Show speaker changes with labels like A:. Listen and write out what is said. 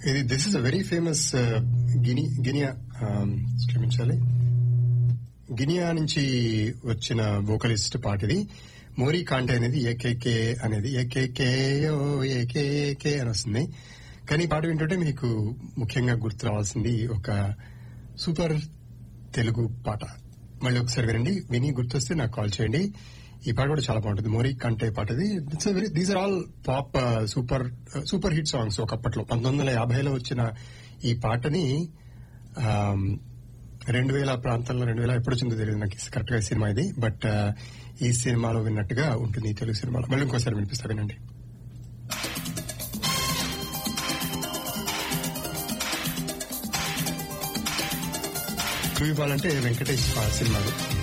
A: ఇది this is a very famous గిని Guinea క్షమించాలి గినియా నుంచి వచ్చిన వోకలిస్ట్ పాట ఇది మోరీ కాంటే అనేది ఏకేకే అనేది ఏకేకే ఓ ఏకేకే అని వస్తుంది కానీ ఈ పాట వింటుంటే మీకు ముఖ్యంగా గుర్తు రావాల్సింది ఒక సూపర్ తెలుగు పాట మళ్ళీ ఒకసారి వినండి విని గుర్తొస్తే నాకు కాల్ చేయండి ఈ పాట కూడా చాలా బాగుంటుంది మోరీ కంటే పాట ఇది it's very these are all pop super super hit songs ఒకప్పట్లో పంతొమ్మిది వందల యాభైలో వచ్చిన ఈ పాటని రెండు వేల ప్రాంతాల్లో రెండు వేల ఎప్పుడు వచ్చిందో తెలియదు నాకు కరెక్ట్ గా ఈ సినిమా ఇది బట్ ఈ సినిమాలో విన్నట్టుగా ఉంటుంది ఈ తెలుగు సినిమాలో మళ్ళీ ఇంకోసారి వినిపిస్తా వినండి క్లూ ఇవ్వాలంటే వెంకటేష్ సినిమాలు